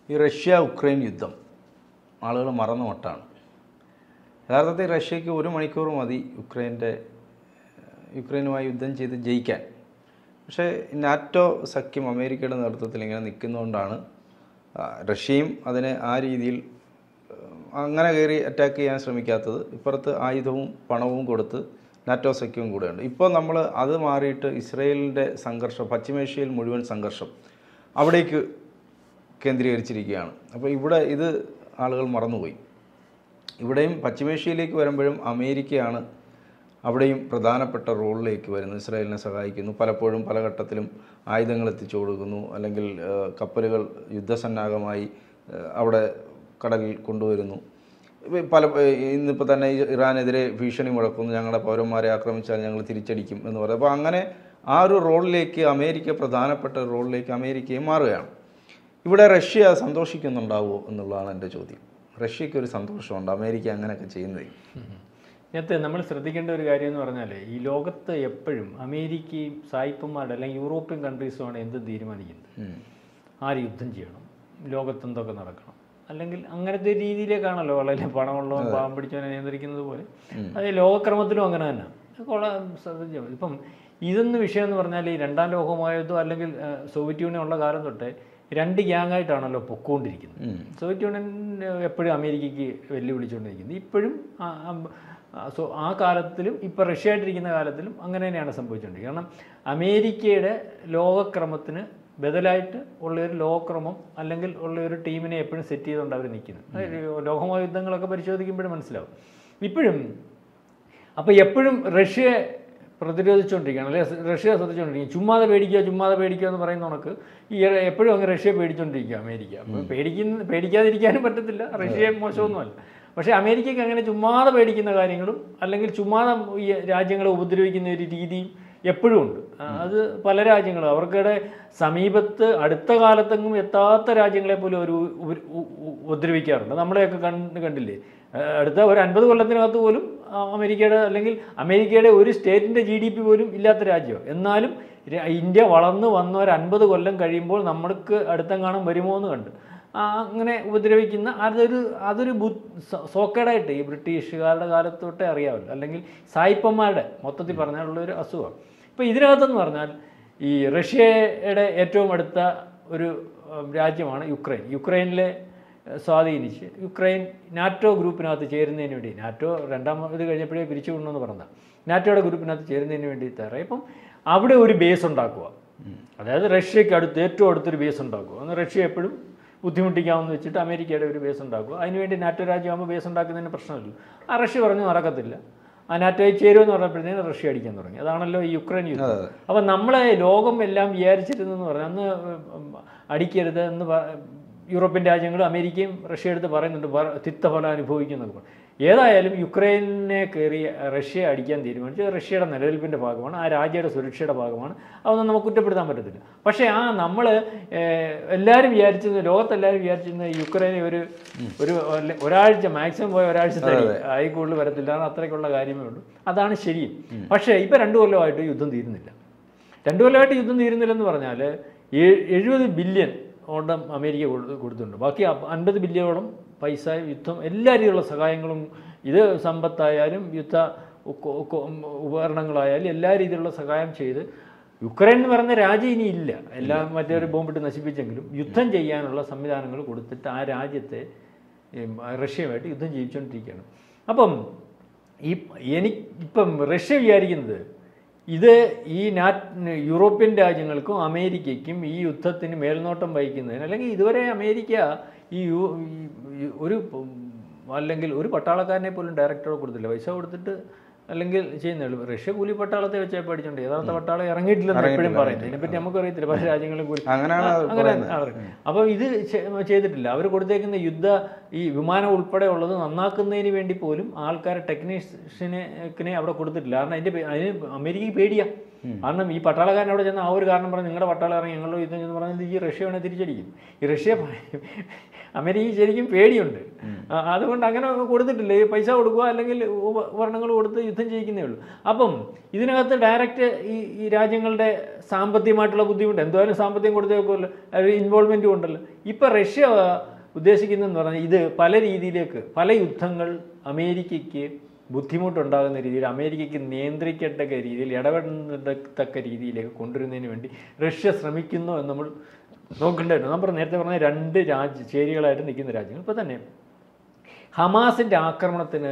ഈ Russia Ukraine യുദ്ധം ആളുകൾ മറന്ന മട്ടാണ് യഥാർത്ഥത്തിൽ റഷ്യക്ക് ഒരു മണിക്കൂർ മതി യുക്രൈൻ്റെ യുക്രൈനുമായി യുദ്ധം ചെയ്ത് ജയിക്കാൻ പക്ഷേ നാറ്റോ സഖ്യം അമേരിക്കയുടെ നേതൃത്വത്തിൽ ഇങ്ങനെ നിൽക്കുന്നതുകൊണ്ടാണ് ആ, റഷ്യയും അതിനെ ആ രീതിയിൽ ആ, അങ്ങനെ കയറി അറ്റാക്ക് ചെയ്യാൻ ശ്രമിക്കാത്തത് ഇപ്പുറത്ത് ആയുധവും പണവും കൊടുത്ത് നാറ്റോ സഖ്യവും കൂടെയുണ്ട് ഇപ്പോൾ നമ്മൾ അത് മാറിയിട്ട് ഇസ്രയേലിൻ്റെ സംഘർഷം പശ്ചിമേഷ്യയിൽ മുഴുവൻ സംഘർഷം അവിടേക്ക് കേന്ദ്രീകരിച്ചിരിക്കുകയാണ് അപ്പോൾ ഇവിടെ ഇത് ആളുകൾ മറന്നുപോയി ഇവിടെയും പശ്ചിമേഷ്യയിലേക്ക് വരുമ്പോഴും അമേരിക്കയാണ് അവിടെയും പ്രധാനപ്പെട്ട റോളിലേക്ക് വരുന്നത് ഇസ്രായേലിനെ സഹായിക്കുന്നു പലപ്പോഴും പല ഘട്ടത്തിലും ആയുധങ്ങൾ എത്തിച്ചു കൊടുക്കുന്നു അല്ലെങ്കിൽ ആ, കപ്പലുകൾ യുദ്ധസന്നാഹമായി ആ, അവിടെ കടലിൽ കൊണ്ടുവരുന്നു ഇപ്പൊ പല ഇന്നിപ്പോൾ തന്നെ ഈ ഇറാനെതിരെ ഭീഷണി മുഴക്കുന്നു ഞങ്ങളുടെ പൗരന്മാരെ ആക്രമിച്ചാൽ ഞങ്ങൾ തിരിച്ചടിക്കും എന്ന് പറയും അപ്പോൾ അങ്ങനെ ആ ഒരു റോളിലേക്ക് അമേരിക്ക പ്രധാനപ്പെട്ട ഒരു റോളിലേക്ക് അമേരിക്കയും മാറുകയാണ് ഇവിടെ റഷ്യ സന്തോഷിക്കുന്നുണ്ടാവുമോ എന്നുള്ളതാണ് എൻ്റെ ചോദ്യം റഷ്യയ്ക്ക് ഒരു സന്തോഷമുണ്ട് അമേരിക്ക അങ്ങനെയൊക്കെ ചെയ്യുന്നത് ഇതിനകത്ത് നമ്മൾ ശ്രദ്ധിക്കേണ്ട ഒരു കാര്യം എന്ന് പറഞ്ഞാൽ ഈ ലോകത്ത് എപ്പോഴും അമേരിക്കയും സായിപ്പന്മാരുടെ അല്ലെങ്കിൽ യൂറോപ്യൻ കൺട്രീസുമാണ് എന്ത് തീരുമാനിക്കുന്നത് ആര് യുദ്ധം ചെയ്യണം ലോകത്ത് എന്തൊക്കെ നടക്കണം അല്ലെങ്കിൽ അങ്ങനത്തെ ഒരു രീതിയിലേക്കാണല്ലോ വളരെ പണമുള്ളവൻ പാവം പിടിച്ചവനെ നിയന്ത്രിക്കുന്നത് പോലെ അത് ലോകക്രമത്തിലും അങ്ങനെ തന്നെ കൊള്ളാം ശ്രദ്ധിച്ചാൽ മതി. ഇപ്പം ഇതൊന്ന് വിഷയം എന്ന് പറഞ്ഞാൽ ഈ രണ്ടാം ലോകമഹായുദ്ധം അല്ലെങ്കിൽ ആ, സോവിയറ്റ് യൂണിയൻ ഉള്ള കാലം തൊട്ടേ രണ്ട് ഗ്യാങ്ങായിട്ടാണല്ലോ പൊക്കോണ്ടിരിക്കുന്നത് സോവിയറ്റ് യൂണിയൻ എപ്പോഴും അമേരിക്കയ്ക്ക് വെല്ലുവിളിച്ചുകൊണ്ടിരിക്കുന്നത് ഇപ്പോഴും ആ, ആ, ആ, സോ ആ കാലത്തിലും ഇപ്പോൾ റഷ്യ ആയിട്ടിരിക്കുന്ന കാലത്തിലും അങ്ങനെ തന്നെയാണ് സംഭവിച്ചുകൊണ്ടിരിക്കുന്നത് കാരണം അമേരിക്കയുടെ ലോകക്രമത്തിന് ബദലായിട്ട് ഉള്ളൊരു ലോകക്രമം അല്ലെങ്കിൽ ഉള്ളൊരു ടീമിനെ എപ്പോഴും സെറ്റ് ചെയ്തുകൊണ്ട് അവർ നിൽക്കുന്നത് അതായത് ലോകമഹായുദ്ധങ്ങളൊക്കെ പരിശോധിക്കുമ്പോഴും മനസ്സിലാവും ഇപ്പോഴും അപ്പോൾ എപ്പോഴും റഷ്യ പ്രതിരോധിച്ചുകൊണ്ടിരിക്കുകയാണ് അല്ലെ റഷ്യ ശ്രദ്ധിച്ചുകൊണ്ടിരിക്കുക ചുമ്മാതെ പേടിക്കുക ചുമ്മാതെ പേടിക്കുക എന്ന് പറയുന്ന കണക്ക് ഈ എപ്പോഴും അങ്ങ് റഷ്യ പേടിച്ചുകൊണ്ടിരിക്കുക അമേരിക്ക അപ്പോൾ പേടിക്കുന്ന പേടിക്കാതിരിക്കാനും പറ്റത്തില്ല റഷ്യ മോശമൊന്നുമല്ല പക്ഷേ അമേരിക്കയ്ക്ക് അങ്ങനെ ചുമ്മാതെ പേടിക്കുന്ന കാര്യങ്ങളും അല്ലെങ്കിൽ ചുമ്മാതെ ഈ രാജ്യങ്ങളെ ഉപദ്രവിക്കുന്ന ഒരു രീതിയും എപ്പോഴും ഉണ്ട് ആ, അത് പല രാജ്യങ്ങളും അവർക്കിടെ സമീപത്ത് അടുത്ത കാലത്തെങ്ങും എത്താത്ത രാജ്യങ്ങളെ പോലും അവർ ഉപ- ഉ- ഉ- ഉപദ്രവിക്കാറുണ്ട് നമ്മളെയൊക്കെ കണ്ട് കണ്ടില്ലേ ആ, അടുത്ത ഒരു അൻപത് കൊല്ലത്തിനകത്ത് പോലും ആ, അമേരിക്കയുടെ അല്ലെങ്കിൽ അമേരിക്കയുടെ ഒരു സ്റ്റേറ്റിൻ്റെ ജി ഡി പി പോലും ഇല്ലാത്ത രാജ്യം എന്നാലും ര- ഇന്ത്യ വളർന്നു വന്ന ഒരു അൻപത് കൊല്ലം കഴിയുമ്പോൾ നമ്മൾക്ക് അടുത്തെങ്ങാനും വരുമോ എന്ന് കണ്ട് ആ, അങ്ങനെ ഉപദ്രവിക്കുന്ന അതൊരു അതൊരു ബു സോ- സോക്കേടായിട്ട് ഈ ബ്രിട്ടീഷുകാരുടെ കാലത്ത് തൊട്ടേ അറിയാമല്ലോ അല്ലെങ്കിൽ സായിപ്പന്മാരുടെ മൊത്തത്തിൽ പറഞ്ഞാലുള്ള ഒരു അസുഖം ഇപ്പോൾ ഇതിനകത്തെന്ന് പറഞ്ഞാൽ ഈ റഷ്യയുടെ ഏറ്റവും അടുത്ത ഒരു ഉം, രാജ്യമാണ് യുക്രൈൻ യുക്രൈനിലെ ഏഹ്, സ്വാധീനിച്ച് യുക്രൈൻ നാറ്റോ ഗ്രൂപ്പിനകത്ത് ചേരുന്നതിന് വേണ്ടി നാറ്റോ രണ്ടാം ഇത് കഴിഞ്ഞപ്പോഴേ പിരിച്ചു കൊണ്ടെന്ന് പറഞ്ഞാൽ നാറ്റോയുടെ ഗ്രൂപ്പിനകത്ത് ചേരുന്നതിന് വേണ്ടി തയ്യാറായി ഇപ്പം അവിടെ ഒരു ബേസ് ഉണ്ടാക്കുക അതായത് റഷ്യക്ക് അടുത്ത് ഏറ്റവും അടുത്തൊരു ബേസ് ഉണ്ടാക്കുക അന്ന് റഷ്യ എപ്പോഴും ബുദ്ധിമുട്ടിക്കാമെന്ന് വെച്ചിട്ട് അമേരിക്കയുടെ ഒരു ബേസ് ഉണ്ടാക്കുക അതിനുവേണ്ടി നാറ്റോ രാജ്യമാകുമ്പോൾ ബേസ് ഉണ്ടാക്കുന്നതിന് പ്രശ്നമില്ല ആ റഷ്യ പറഞ്ഞു നടക്കത്തില്ല ആ നാറ്റോയിൽ ചേരുമെന്ന് പറഞ്ഞപ്പോഴത്തേന് റഷ്യ അടിക്കാൻ തുടങ്ങി അതാണല്ലോ ഈ യുക്രൈൻ യുദ്ധം അപ്പം നമ്മളെ ലോകം എല്ലാം വിചാരിച്ചിരുന്നെന്ന് പറഞ്ഞാൽ അന്ന് ഉം, അടിക്കരുത് എന്ന് പ- യൂറോപ്യൻ രാജ്യങ്ങളും അമേരിക്കയും റഷ്യ എടുത്ത് പറയുന്നുണ്ട് വ- തിക്തഫലം അനുഭവിക്കുന്നൊക്കെ പറഞ്ഞു. ഏതായാലും യുക്രൈനെ കയറി റഷ്യ അടിക്കാൻ തീരുമാനിച്ചു റഷ്യയുടെ നിലനിൽപ്പിൻ്റെ ഭാഗമാണ് ആ രാജ്യയുടെ സുരക്ഷയുടെ ഭാഗമാണ് അതൊന്നും നമുക്ക് കുറ്റപ്പെടുത്താൻ പറ്റത്തില്ല പക്ഷേ ആ നമ്മൾ എല്ലാവരും വിചാരിച്ചിരുന്ന ലോകത്തെല്ലാവരും വിചാരിച്ചിരുന്ന യുക്രൈനെ ഒരു ഒരു ഒല്ല- ഒരാഴ്ച മാക്സിമം പോയ ഒരാഴ്ച തടി ആയി കൂടുതൽ വരത്തില്ല കാരണം അത്രയ്ക്കുള്ള കാര്യമേ ഉള്ളൂ അതാണ് ശരി പക്ഷേ ഇപ്പം രണ്ടു കൊല്ലമായിട്ട് യുദ്ധം തീരുന്നില്ല രണ്ടു കൊല്ലമായിട്ട് യുദ്ധം തീരുന്നില്ലെന്ന് പറഞ്ഞാൽ എഴുപത് ബില്യൺ ഓണ്ടം അമേരിക്ക കൊടു- കൊടുത്തിട്ടുണ്ട് ബാക്കി അ- അൻപത് ബില്യണോളം പൈസ യുദ്ധം എല്ലാ രീതിയിലുള്ള സഹായങ്ങളും ഇത് സമ്പത്തായാലും യുദ്ധ ഉക്ക- ഉക്ക- ഉപകരണങ്ങളായാലും എല്ലാ രീതിയിലുള്ള സഹായം ചെയ്ത് യുക്രൈൻ എന്ന് പറയുന്ന രാജ്യം ഇനി ഇല്ല എല്ലാം മറ്റൊരു ബോംബിട്ട് നശിപ്പിച്ചെങ്കിലും യുദ്ധം ചെയ്യാനുള്ള സംവിധാനങ്ങൾ കൊടുത്തിട്ട് ആ രാജ്യത്തെ ഈ റഷ്യയുമായിട്ട് യുദ്ധം ചെയ്യിച്ചുകൊണ്ടിരിക്കുകയാണ് അപ്പം ഈ എനിക്ക് ഇപ്പം റഷ്യ വിചാരിക്കുന്നത് ഇത് ഈ നാറ്റ് യൂറോപ്യൻ രാജ്യങ്ങൾക്കും അമേരിക്കയ്ക്കും ഈ യുദ്ധത്തിന് മേൽനോട്ടം വഹിക്കുന്നതിന് അല്ലെങ്കിൽ ഇതുവരെ അമേരിക്ക ഈ യു- ഈ ഒരു ഉം, അല്ലെങ്കിൽ ഒരു പട്ടാളക്കാരനെ പോലും ഡയറക്ടറെ കൊടുത്തില്ല പൈസ കൊടുത്തിട്ട് അല്ലെങ്കിൽ ചെയ്യുന്നുള്ളൂ റഷ്യ കൂലി പട്ടാളത്തെ വെച്ചേ പഠിച്ചോണ്ട് യഥാർത്ഥ പട്ടാളം ഇറങ്ങിയിട്ടില്ലെന്ന് എപ്പോഴും പറയുന്നത് ഇതിനെപ്പറ്റി നമുക്ക് അറിയത്തില്ല പല രാജ്യങ്ങളും കൂലി അങ്ങനെയാണ് ആ, അങ്ങനെ അവർ അപ്പോൾ ഇത് ചെ- ചെയ്തിട്ടില്ല അവർ കൊടുത്തേക്കുന്ന യുദ്ധ ഈ വിമാനം ഉൾപ്പെടെ ഉള്ളത് നന്നാക്കുന്നതിന് വേണ്ടി പോലും ആൾക്കാരെ ടെക്നീഷ്യനെ അവിടെ കൊടുത്തിട്ടില്ല കാരണം അതിൻ്റെ പേ- അതിന് അമേരിക്കയ്ക്ക് പേടിയാ കാരണം ഈ പട്ടാളക്കാരൻ അവിടെ ചെന്ന് ആ ഒരു കാരണം പറഞ്ഞ് നിങ്ങളുടെ പട്ടാളം ഇറങ്ങി ഞങ്ങളുടെ യുദ്ധം എന്ന് പറഞ്ഞാൽ ഈ റഷ്യ വേണേൽ തിരിച്ചടിക്കും ഈ റഷ്യ അമേരിക്ക ശരിക്കും പേടിയുണ്ട് ആ, അതുകൊണ്ട് അങ്ങനെ അങ്ങ് കൊടുത്തിട്ടില്ല ഈ പൈസ കൊടുക്കുക അല്ലെങ്കിൽ ഉപ- ഉപകരണങ്ങൾ കൊടുത്ത് യുദ്ധം ചെയ്യിക്കുന്നേ ഉള്ളൂ അപ്പം ഇതിനകത്ത് ഡയറക്റ്റ് ഈ ഈ രാജ്യങ്ങളുടെ സാമ്പത്തികമായിട്ടുള്ള ബുദ്ധിമുട്ട് എന്തായാലും സാമ്പത്തികം കൊടുത്തേക്കുമല്ലോ ഇൻവോൾവ്മെൻറ്റും ഉണ്ടല്ലോ ഇപ്പം റഷ്യ ഉദ്ദേശിക്കുന്നതെന്ന് പറഞ്ഞാൽ ഇത് പല രീതിയിലേക്ക് പല യുദ്ധങ്ങൾ അമേരിക്കയ്ക്ക് ബുദ്ധിമുട്ടുണ്ടാകുന്ന രീതിയിൽ അമേരിക്കയ്ക്ക് നിയന്ത്രിക്കത്തക്ക രീതിയിൽ ഇടപെടത്തക്ക രീതിയിലേക്ക് കൊണ്ടുവരുന്നതിന് വേണ്ടി റഷ്യ ശ്രമിക്കുന്നു എന്ന് നമ്മൾ നോക്കേണ്ടതായിരുന്നു നമ്മൾ നേരത്തെ പറഞ്ഞ രണ്ട് രാജ്യ ചേരികളായിട്ട് നിൽക്കുന്ന രാജ്യങ്ങൾ ഇപ്പോൾ തന്നെ ഹമാസിൻ്റെ ആക്രമണത്തിന്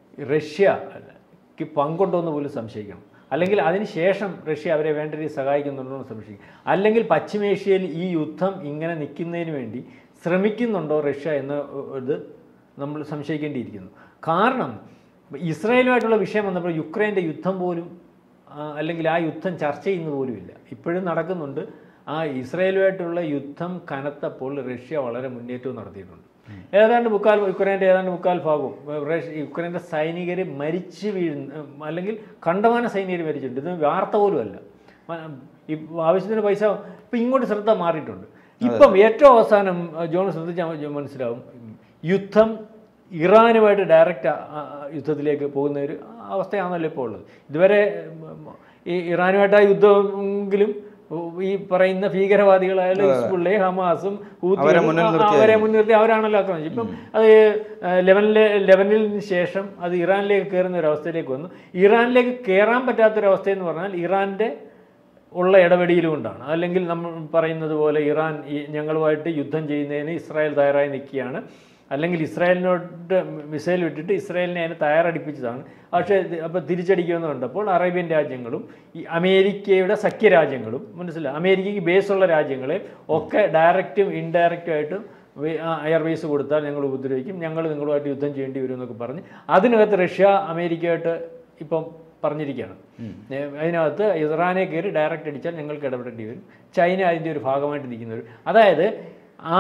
റഷ്യക്ക് പങ്കുണ്ടോ എന്ന് പോലും സംശയിക്കണം അല്ലെങ്കിൽ അതിന് ശേഷം റഷ്യ അവരെ വേണ്ട രീതിയിൽ സഹായിക്കുന്നുണ്ടോ എന്ന് സംശയിക്കും അല്ലെങ്കിൽ പശ്ചിമേഷ്യയിൽ ഈ യുദ്ധം ഇങ്ങനെ നിൽക്കുന്നതിന് വേണ്ടി ശ്രമിക്കുന്നുണ്ടോ റഷ്യ എന്ന് ഇത് നമ്മൾ സംശയിക്കേണ്ടിയിരിക്കുന്നു കാരണം ഇസ്രായേലുമായിട്ടുള്ള വിഷയം വന്നപ്പോൾ യുക്രൈൻ്റെ യുദ്ധം പോലും ആ, അല്ലെങ്കിൽ ആ യുദ്ധം ചർച്ച ചെയ്യുന്നത് പോലുമില്ല ഇപ്പോഴും നടക്കുന്നുണ്ട് ആ ഇസ്രായേലുമായിട്ടുള്ള യുദ്ധം കനത്തപ്പോൾ റഷ്യ വളരെ മുന്നേറ്റവും നടത്തിയിട്ടുണ്ട് ഏതാണ്ട് മുക്കാൽ യുക്രൈൻ്റെ ഏതാണ്ട് മുക്കാൽ ഭാഗവും റഷ്യ യുക്രൈൻ്റെ സൈനികർ മരിച്ചു വീഴുന്ന അല്ലെങ്കിൽ കണ്ടമാന സൈനികർ മരിച്ചിട്ടുണ്ട് ഇത് വാർത്ത പോലും അല്ല മ- ഈ ആവശ്യത്തിന് പൈസ ഇപ്പം ഇങ്ങോട്ട് ശ്രദ്ധ മാറിയിട്ടുണ്ട് ഇപ്പം ഏറ്റവും അവസാനം അഹ് ജോൺ ശ്രദ്ധിച്ചാൽ മനസ്സിലാവും യുദ്ധം ഇറാനുമായിട്ട് ഡയറക്റ്റ് യുദ്ധത്തിലേക്ക് പോകുന്ന ഒരു അവസ്ഥയാണല്ലോ ഇപ്പോൾ ഉള്ളത് ഇതുവരെ ഉം, ഈ ഇറാനുമായിട്ട് ആ യുദ്ധമെങ്കിലും ഈ പറയുന്ന ഭീകരവാദികളായാലും ഹിസ്ബുള്ളെ ഹമാസും ഹൂത്തികളും, അവരെ മുന്നിൽ ആ, നിർത്തിയായിരുന്നു. അവരെ മുൻനിർത്തി അവരാണല്ലോ ആക്രമിച്ചത് ഇപ്പം അത് ലെവനിലെ ലെവനിലിന് ശേഷം അത് ഇറാനിലേക്ക് കയറുന്ന ഒരു അവസ്ഥയിലേക്ക് വന്നു ഇറാനിലേക്ക് കയറാൻ പറ്റാത്തൊരവസ്ഥയെന്ന് പറഞ്ഞാൽ ഇറാൻ്റെ ഉള്ള ഇടപെടൽ കൊണ്ടാണ് അല്ലെങ്കിൽ നമ്മൾ പറയുന്നത് പോലെ ഇറാൻ ഈ ഞങ്ങളുമായിട്ട് യുദ്ധം ചെയ്യുന്നതിന് ഇസ്രായേൽ തയ്യാറായി നിൽക്കുകയാണ് അല്ലെങ്കിൽ ഇസ്രായേലിനോട്ട് മിസൈൽ വിട്ടിട്ട് ഇസ്രായേലിനെ അതിനെ തയ്യാറടിപ്പിച്ചതാണ് പക്ഷേ അപ്പോൾ തിരിച്ചടിക്കുമെന്ന് കണ്ടപ്പോൾ അറേബ്യൻ രാജ്യങ്ങളും ഈ അമേരിക്കയുടെ സഖ്യരാജ്യങ്ങളും മനസ്സിലായി അമേരിക്കയ്ക്ക് ബേസുള്ള രാജ്യങ്ങളെ ഒക്കെ ഡയറക്റ്റും ഇൻഡയറക്റ്റും ആയിട്ടും എയർബേസ് കൊടുത്താൽ ഞങ്ങൾ ഉപദ്രവിക്കും ഞങ്ങൾ നിങ്ങളുമായിട്ട് യുദ്ധം ചെയ്യേണ്ടി വരും എന്നൊക്കെ പറഞ്ഞ് അതിനകത്ത് റഷ്യ അമേരിക്കയായിട്ട് ഇപ്പം പറഞ്ഞിരിക്കുകയാണ് ഏ, അതിനകത്ത് ഇറാനെ കയറി ഡയറക്റ്റ് അടിച്ചാൽ ഞങ്ങൾക്ക് ഇടപെടേണ്ടി വരും ചൈന അതിൻ്റെ ഒരു ഭാഗമായിട്ട് നിൽക്കുന്നവർ അതായത് ആ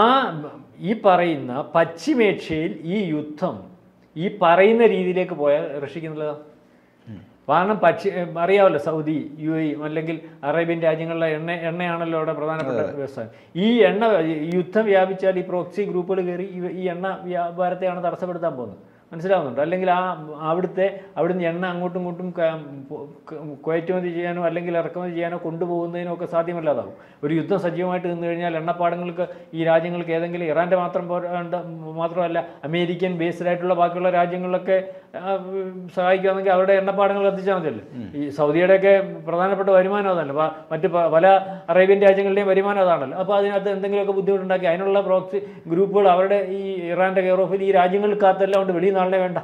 ഈ പറയുന്ന പശ്ചിമേഷ്യയിൽ ഈ യുദ്ധം ഈ പറയുന്ന രീതിയിലേക്ക് പോയാൽ റഷ്യക്ക് നല്ലതാണ് കാരണം പക്ഷി അറിയാമല്ലോ സൗദി യു എ അല്ലെങ്കിൽ അറേബ്യൻ രാജ്യങ്ങളിലെ എണ്ണ എണ്ണയാണല്ലോ അവിടെ പ്രധാനപ്പെട്ട വ്യവസായം ഈ എണ്ണ ഈ യുദ്ധം വ്യാപിച്ചാൽ ഈ പ്രോക്സി ഗ്രൂപ്പുകൾ കയറി ഈ- ഈ എണ്ണ വ്യാപാരത്തെയാണ് തടസ്സപ്പെടുത്താൻ പോകുന്നത് മനസ്സിലാവുന്നുണ്ട് അല്ലെങ്കിൽ ആ അവിടുത്തെ അവിടുന്ന് എണ്ണ അങ്ങോട്ടും ഇങ്ങോട്ടും ക- ക- കയറ്റുമതി ചെയ്യാനോ അല്ലെങ്കിൽ ഇറക്കുമതി ചെയ്യാനോ കൊണ്ടുപോകുന്നതിനോ ഒക്കെ സാധ്യമല്ലാതാവും ഒരു യുദ്ധം സജീവമായിട്ട് നിന്ന് കഴിഞ്ഞാൽ എണ്ണപ്പാടങ്ങൾക്ക് ഈ രാജ്യങ്ങൾക്ക് ഏതെങ്കിലും ഇറാൻ്റെ മാത്രം പോരാണ്ട് മാത്രമല്ല അമേരിക്കൻ ബേസ്ഡ് ആയിട്ടുള്ള ബാക്കിയുള്ള രാജ്യങ്ങളിലൊക്കെ ആ, സഹായിക്കുകയാണെങ്കിൽ അവരുടെ എണ്ണപ്പാടങ്ങൾ കത്തിച്ചാൽ മതിയല്ലോ ഈ സൗദിയുടെയൊക്കെ പ്രധാനപ്പെട്ട വരുമാനം അതല്ല പ- മറ്റ് പ- പല അറേബ്യൻ രാജ്യങ്ങളുടെയും വരുമാനം അതാണല്ലോ അപ്പോൾ അതിനകത്ത് എന്തെങ്കിലുമൊക്കെ ബുദ്ധിമുട്ടുണ്ടാക്കി അതിനുള്ള പ്രോക്സി ഗ്രൂപ്പുകൾ അവരുടെ ഈ ഇറാൻ്റെ കെയർ ഓഫിൽ ഈ രാജ്യങ്ങൾക്കകത്തെല്ലാം കൊണ്ട് വെളിയിൽ നാളെ വേണ്ട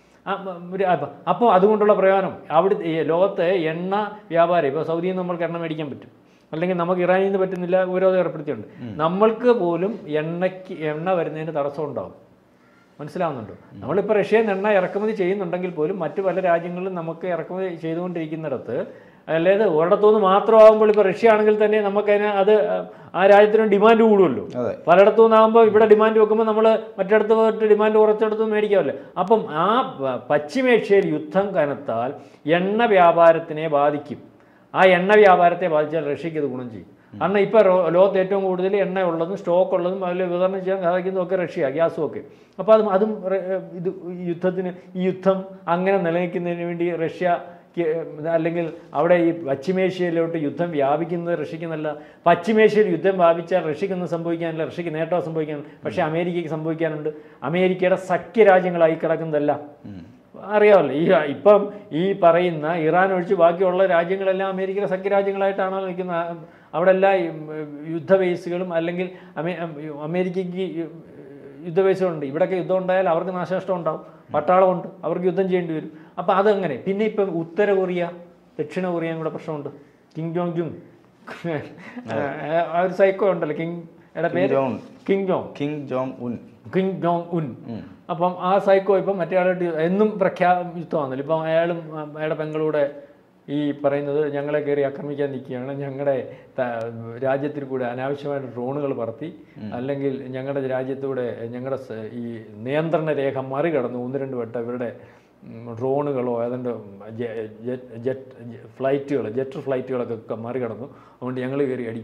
അപ്പോൾ അതുകൊണ്ടുള്ള പ്രയോജനം അവിടെ ഈ ലോകത്തെ എണ്ണ വ്യാപാരം ഇപ്പോൾ സൗദിയിൽ നിന്ന് നമ്മൾക്ക് എണ്ണ മേടിക്കാൻ പറ്റും അല്ലെങ്കിൽ നമുക്ക് ഇറാനിൽ നിന്ന് പറ്റുന്നില്ല ഉപരോധം ഏർപ്പെടുത്തിയിട്ടുണ്ട് നമ്മൾക്ക് പോലും എണ്ണയ്ക്ക് എണ്ണ വരുന്നതിന് തടസ്സം ഉണ്ടാവും മനസ്സിലാവുന്നുണ്ടോ നമ്മളിപ്പോൾ റഷ്യയിൽ നിന്ന് എണ്ണ ഇറക്കുമതി ചെയ്യുന്നുണ്ടെങ്കിൽ പോലും മറ്റു പല രാജ്യങ്ങളിലും നമുക്ക് ഇറക്കുമതി ചെയ്തുകൊണ്ടിരിക്കുന്നിടത്ത് അതായത് ഒരിടത്തുനിന്ന് മാത്രമാകുമ്പോൾ ഇപ്പോൾ റഷ്യ ആണെങ്കിൽ തന്നെ നമുക്കതിന് അത് ആ രാജ്യത്തിന് ഡിമാൻഡ് കൂടുമല്ലോ അതെ പലയിടത്തു നിന്നാകുമ്പോൾ ഇവിടെ ഡിമാൻഡ് വെക്കുമ്പോൾ നമ്മൾ മറ്റിടത്ത് പോയിട്ട് ഡിമാൻഡ് കുറച്ചിടത്ത് മേടിക്കാമല്ലോ അപ്പം ആ പ- പശ്ചിമേഷ്യയിൽ യുദ്ധം കനത്താൽ എണ്ണ വ്യാപാരത്തിനെ ബാധിക്കും ആ എണ്ണ വ്യാപാരത്തെ ബാധിച്ചാൽ റഷ്യക്ക് ഇത് ഗുണം ചെയ്യും കാരണം ഇപ്പോൾ ലോകത്ത് ഏറ്റവും കൂടുതൽ എണ്ണ ഉള്ളതും സ്റ്റോക്ക് ഉള്ളതും അതിൽ വിതരണം ചെയ്യാൻ സഹായിക്കുന്നതും ഒക്കെ റഷ്യ ഗ്യാസും ഒക്കെ അപ്പോൾ അതും അതും റെ- ഇത് ഈ യുദ്ധത്തിന് ഈ യുദ്ധം അങ്ങനെ നിലനിൽക്കുന്നതിന് വേണ്ടി റഷ്യ അല്ലെങ്കിൽ അവിടെ ഈ പശ്ചിമേഷ്യയിലോട്ട് യുദ്ധം വ്യാപിക്കുന്നത് റഷ്യക്ക് നല്ല പശ്ചിമേഷ്യയിൽ യുദ്ധം വ്യാപിച്ചാൽ റഷ്യക്കൊന്നും സംഭവിക്കാനില്ല റഷ്യക്ക് നേട്ടം സംഭവിക്കാനുണ്ട് പക്ഷേ അമേരിക്കയ്ക്ക് സംഭവിക്കാനുണ്ട് അമേരിക്കയുടെ സഖ്യരാജ്യങ്ങളായി കിടക്കുന്നതല്ല അറിയാമല്ലോ ഈ ഇപ്പം ഈ പറയുന്ന ഇറാൻ ഒഴിച്ച് ബാക്കിയുള്ള രാജ്യങ്ങളെല്ലാം അമേരിക്കയുടെ സഖ്യരാജ്യങ്ങളായിട്ടാണ് നിൽക്കുന്നത് അവിടെ എല്ലാ ഈ, ഉം, യുദ്ധ ബേസുകളും അല്ലെങ്കിൽ അമേ അമേരിക്കയ്ക്ക് യുദ്ധബേസുകളുണ്ട് ഇവിടെയൊക്കെ യുദ്ധം ഉണ്ടായാൽ അവർക്ക് നാശനഷ്ടം ഉണ്ടാവും പട്ടാളമുണ്ട് അവർക്ക് യുദ്ധം ചെയ്യേണ്ടി വരും അപ്പോൾ അതങ്ങനെ പിന്നെ ഇപ്പം ഉത്തര കൊറിയ ദക്ഷിണ കൊറിയയും കൂടെ പ്രശ്നമുണ്ട് കിങ് ജോങ് ജുങ് ആ ഒരു സൈക്കോ ഉണ്ടല്ലോ കിങ് എയുടെ പേര് Jong. Kim Jong Kim Jong Un Kim Jong Un അപ്പം ആ സൈക്കോ ഇപ്പം മറ്റേ ആളായിട്ട് എന്നും പ്രഖ്യാപിത്തമാണല്ലോ ഇപ്പം അയാളും ആ, അയാളുടെ പെങ്ങളൂടെ ഈ പറയുന്നത് ഞങ്ങളെ കയറി ആക്രമിക്കാൻ നിൽക്കുകയാണ് ഞങ്ങളുടെ ത- രാജ്യത്തിൽ കൂടെ അനാവശ്യമായിട്ട് ഡ്രോണുകൾ പറത്തി അല്ലെങ്കിൽ ഞങ്ങളുടെ രാജ്യത്തൂടെ ഞങ്ങളുടെ സ- ഈ നിയന്ത്രണ രേഖ മറികടന്ന് ഒന്ന് രണ്ട് വട്ടം ഇവരുടെ ഉം, ഡ്രോണുകളോ ഏതാണ്ട് ജെ- ജെറ്റ് ജെറ്റ് ഫ്ലൈറ്റുകൾ ജെറ്റ് ഫ്ലൈറ്റുകളൊക്കെ ക- മറികടന്നു അതുകൊണ്ട് ഞങ്ങൾ കയറി അടിക്കും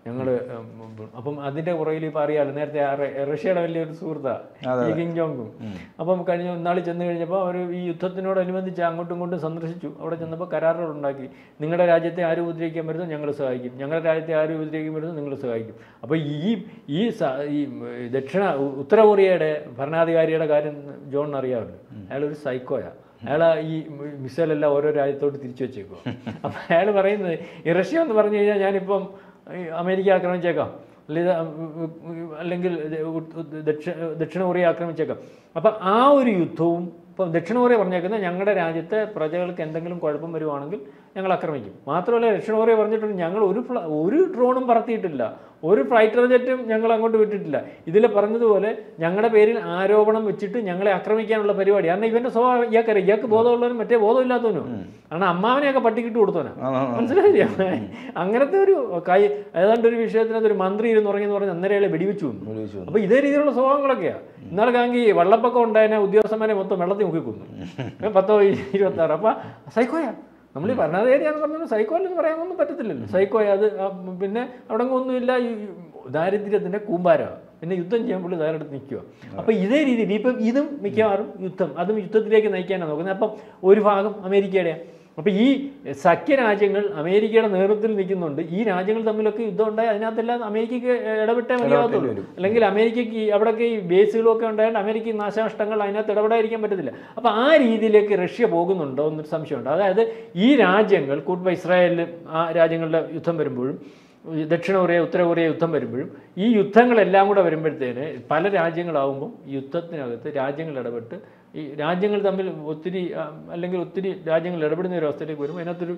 ഞങ്ങൾ അപ്പം അതിൻ്റെ പുറകിൽ ഇപ്പോൾ അറിയാമല്ലോ നേരത്തെ ആ റ- റഷ്യയുടെ വലിയൊരു സുഹൃത്താണ് ഈ കിം ജോങ്ങും അപ്പം കഴിഞ്ഞ നാൾ ചെന്ന് കഴിഞ്ഞപ്പോൾ അവർ ഈ യുദ്ധത്തിനോടനുബന്ധിച്ച് അങ്ങോട്ടും ഇങ്ങോട്ടും സന്ദർശിച്ചു അവിടെ ചെന്നപ്പോൾ കരാറുകൾ ഉണ്ടാക്കി നിങ്ങളുടെ രാജ്യത്തെ ആരും ഉപദ്രവിക്കാൻ വരുന്നു ഞങ്ങൾ സഹായിക്കും ഞങ്ങളുടെ രാജ്യത്തെ ആരും ഉപദ്രവിക്കാൻ വരുന്നു നിങ്ങൾ സഹായിക്കും അപ്പോൾ ഈ ഈ സ- ഈ ദക്ഷിണ ഉത്തര കൊറിയയുടെ ഭരണാധികാരിയുടെ കാര്യം ജോണിന് അറിയാമല്ലോ അയാളൊരു സൈക്കോയാണ് അയാൾ ഈ മിസൈലെല്ലാം ഓരോ രാജ്യത്തോട്ട് തിരിച്ചു വെച്ചേക്കുക അപ്പം അയാൾ പറയുന്നത് ഈ റഷ്യ എന്ന് പറഞ്ഞു കഴിഞ്ഞാൽ ഞാനിപ്പം ഈ അമേരിക്ക ആക്രമിച്ചേക്കാം അല്ലെങ്കിൽ അല്ലെങ്കിൽ ദക്ഷിണ ദക്ഷിണ കൊറിയ ആക്രമിച്ചേക്കാം അപ്പം ആ ഒരു യുദ്ധവും ഇപ്പം ദക്ഷിണ കൊറിയ പറഞ്ഞേക്കുന്നത് ഞങ്ങളുടെ രാജ്യത്തെ പ്രജകൾക്ക് എന്തെങ്കിലും കുഴപ്പം വരുവാണെങ്കിൽ ഞങ്ങൾ ആക്രമിക്കും മാത്രമല്ല ദക്ഷിണ കൊറിയ പറഞ്ഞിട്ടുണ്ട് ഞങ്ങൾ ഒരു ഫ്ല- ഒരു ഡ്രോണും പറത്തിയിട്ടില്ല ഒരു ഫൈറ്റർ ജെറ്റും ഞങ്ങൾ അങ്ങോട്ട് വിട്ടിട്ടില്ല ഇതിൽ പറഞ്ഞതുപോലെ ഞങ്ങളുടെ പേരിൽ ആരോപണം വെച്ചിട്ട് ഞങ്ങളെ ആക്രമിക്കാനുള്ള പരിപാടി കാരണം ഇവന്റെ സ്വഭാവം ഇയാൾക്കറിയാം ഇയാൾക്ക് ബോധമുള്ളവനും മറ്റേ ബോധമില്ലാത്തവനും കാരണം അമ്മാവനെയൊക്കെ പട്ടിക്കിട്ട് കൊടുത്തവനാ ആ, ആ, ആ. മനസ്സിലായില്ല അങ്ങനത്തെ ഒരു കൈ ഏതാണ്ട് ഒരു വിഷയത്തിനകത്ത് ഒരു മന്ത്രി ഇരുന്ന് ഉറങ്ങിയെന്ന് പറഞ്ഞ് അന്നേരം അയാളെ വെടിവെച്ചു വന്നു വിളിച്ചു വന്നു. അപ്പൊ ഇതേ രീതിയിലുള്ള സ്വഭാവങ്ങളൊക്കെയാ ഇന്നാളെ കാങ്കി വെള്ളപ്പൊക്കം ഉണ്ടായതിനെ ഉദ്യോഗസ്ഥന്മാരെ മൊത്തം വെള്ളത്തിൽ മുക്കിക്കൊന്നു ഏ, പത്തോ ഇരുപത്തി ആറ് അപ്പൊ സൈക്കോയാ നമ്മൾ ഈ ഭരണാധികാരിയാന്ന് പറഞ്ഞാൽ സൈക്കോ അല്ലെന്ന് പറയാനൊന്നും പറ്റത്തില്ലല്ലോ സൈക്കോയാ അത് ആ, പിന്നെ അവിടെ ഒന്നുമില്ല ഈ ദാരിദ്ര്യത്തിന്റെ കൂമ്പാരമാണ് പിന്നെ യുദ്ധം ചെയ്യാൻ പുള്ളി തയ്യാറെടുത്ത് നിൽക്കുക അപ്പൊ ഇതേ രീതിയിൽ ഇപ്പം ഇതും മിക്കവാറും യുദ്ധം അതും യുദ്ധത്തിലേക്ക് നയിക്കാനാണ് നോക്കുന്നത് അപ്പം ഒരു ഭാഗം അമേരിക്കയുടെയാണ് അപ്പോൾ ഈ സഖ്യരാജ്യങ്ങൾ അമേരിക്കയുടെ നേതൃത്വത്തിൽ നിൽക്കുന്നുണ്ട് ഈ രാജ്യങ്ങൾ തമ്മിലൊക്കെ യുദ്ധം ഉണ്ടായി അതിനകത്തെല്ലാം അമേരിക്കയ്ക്ക് ഇടപെട്ടേ മതിയാകത്തുള്ളൂ അല്ലെങ്കിൽ അമേരിക്കയ്ക്ക് ഈ അവിടെയൊക്കെ ഈ ബേസുകളൊക്കെ ഉണ്ടായത് അമേരിക്ക നാശനഷ്ടങ്ങൾ അതിനകത്ത് ഇടപെടാതിരിക്കാൻ പറ്റത്തില്ല അപ്പോൾ ആ രീതിയിലേക്ക് റഷ്യ പോകുന്നുണ്ടോ എന്നൊരു സംശയമുണ്ട് അതായത് ഈ രാജ്യങ്ങൾ കൂട്ടുമ്പോൾ ഇസ്രായേലിൽ ആ രാജ്യങ്ങളുടെ യുദ്ധം വരുമ്പോഴും ഈ ദക്ഷിണ കൊറിയ ഉത്തര കൊറിയ യുദ്ധം വരുമ്പോഴും ഈ യുദ്ധങ്ങളെല്ലാം കൂടെ വരുമ്പോഴത്തേന് പല രാജ്യങ്ങളാവുമ്പം യുദ്ധത്തിനകത്ത് രാജ്യങ്ങൾ ഇടപെട്ട് ഈ രാജ്യങ്ങൾ തമ്മിൽ ഒത്തിരി ആ, അല്ലെങ്കിൽ ഒത്തിരി രാജ്യങ്ങൾ ഇടപെടുന്ന ഒരു അവസ്ഥയിലേക്ക് വരും അതിനകത്തൊരു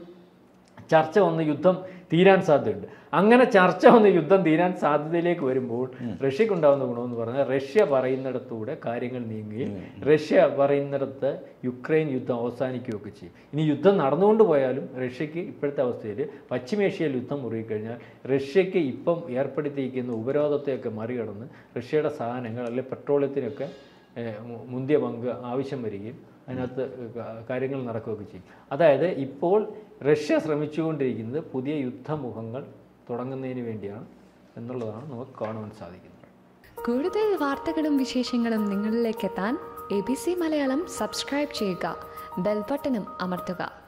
ചർച്ച വന്ന് യുദ്ധം തീരാൻ സാധ്യതയുണ്ട് അങ്ങനെ ചർച്ച വന്ന് യുദ്ധം തീരാൻ സാധ്യതയിലേക്ക് വരുമ്പോൾ റഷ്യക്കുണ്ടാകുന്ന ഗുണമെന്ന് പറഞ്ഞാൽ റഷ്യ പറയുന്നിടത്തൂടെ കാര്യങ്ങൾ നീങ്ങുകയും റഷ്യ പറയുന്നിടത്ത് യുക്രൈൻ യുദ്ധം അവസാനിക്കുകയൊക്കെ ചെയ്യും ഇനി യുദ്ധം നടന്നുകൊണ്ട് പോയാലും റഷ്യക്ക് ഇപ്പോഴത്തെ അവസ്ഥയിൽ പശ്ചിമേഷ്യയിൽ യുദ്ധം മുറുകിക്കഴിഞ്ഞാൽ റഷ്യക്ക് ഇപ്പം ഏർപ്പെടുത്തിയിരിക്കുന്ന ഉപരോധത്തെയൊക്കെ മറികടന്ന് റഷ്യയുടെ സാധനങ്ങൾ അല്ലെങ്കിൽ പെട്രോളിയത്തിനൊക്കെ ഏഹ്, മു- മുന്തിയ പങ്ക് ആവശ്യം വരികയും അതിനകത്ത് ക- കാര്യങ്ങൾ നടക്കുകയൊക്കെ ചെയ്യും അതായത് ഇപ്പോൾ റഷ്യ ശ്രമിച്ചുകൊണ്ടിരിക്കുന്നത് പുതിയ യുദ്ധമുഖങ്ങൾ തുടങ്ങുന്നതിന് വേണ്ടിയാണ് എന്നുള്ളതാണ് നമുക്ക് കാണുവാൻ സാധിക്കുന്നത് കൂടുതൽ വാർത്തകളും വിശേഷങ്ങളും നിങ്ങളിലേക്ക് എത്താൻ A B C Malayalam subscribe ചെയ്യുക ബെൽബട്ടനും അമർത്തുക